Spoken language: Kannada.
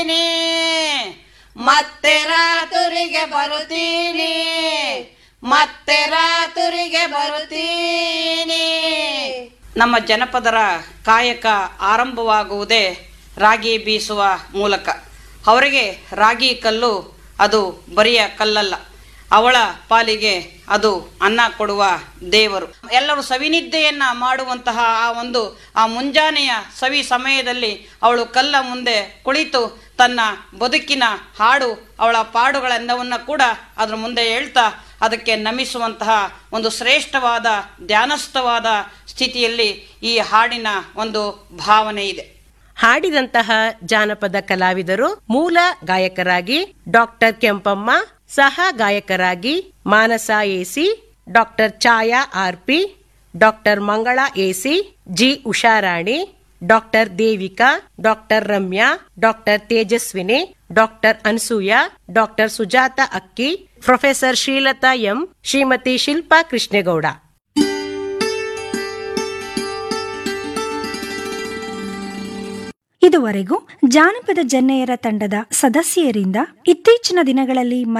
ಮತ್ತೆ ರಾತುರಿಗೆ ಬರುತ್ತೀನಿ ಮತ್ತೆ ರಾತುರಿಗೆ ಬರುತ್ತೀನಿ ನಮ್ಮ ಜನಪದರ ಕಾಯಕ ಆರಂಭವಾಗುವುದೇ ರಾಗಿ ಬೀಸುವ ಮೂಲಕ ಅವರಿಗೆ ರಾಗಿ ಕಲ್ಲು ಅದು ಬರಿಯ ಕಲ್ಲಲ್ಲ ಅವಳ ಪಾಲಿಗೆ ಅದು ಅನ್ನ ಕೊಡುವ ದೇವರು ಎಲ್ಲರೂ ಸವಿನಿದ್ದೆಯನ್ನ ಮಾಡುವಂತಹ ಆ ಒಂದು ಆ ಮುಂಜಾನೆಯ ಸವಿ ಸಮಯದಲ್ಲಿ ಅವಳು ಕಲ್ಲ ಮುಂದೆ ಕುಳಿತು ತನ್ನ ಬದುಕಿನ ಹಾಡು ಅವಳ ಪಾಡುಗಳೆಲ್ಲವನ್ನ ಕೂಡ ಅದ್ರ ಮುಂದೆ ಹೇಳ್ತಾ ಅದಕ್ಕೆ ನಮಿಸುವಂತಹ ಒಂದು ಶ್ರೇಷ್ಠವಾದ ಧ್ಯಾನಸ್ಥವಾದ ಸ್ಥಿತಿಯಲ್ಲಿ ಈ ಹಾಡಿನ ಒಂದು ಭಾವನೆ ಇದೆ ಹಾಡಿದಂತಹ ಜಾನಪದ ಕಲಾವಿದರು ಮೂಲ ಗಾಯಕರಾಗಿ ಡಾಕ್ಟರ್ ಕೆಂಪಮ್ಮ ಸಹ ಗಾಯಕರಾಗಿ ಮಾನಸ ಎಸಿ doctor Chhaya R P doctor Mangala ಎಸಿ G Usharani doctor Devika doctor Ramya doctor Tejaswini doctor Anasuya doctor Sujatha Akki professor Srilatha M Shrimati Shilpa Krishnegowda ಇದುವರೆಗೂ ಜಾನಪದ ಜನ್ನೆಯರ ತಂಡದ ಸದಸ್ಯರಿಂದ ಇತ್ತೀಚಿನ ದಿನಗಳಲ್ಲಿ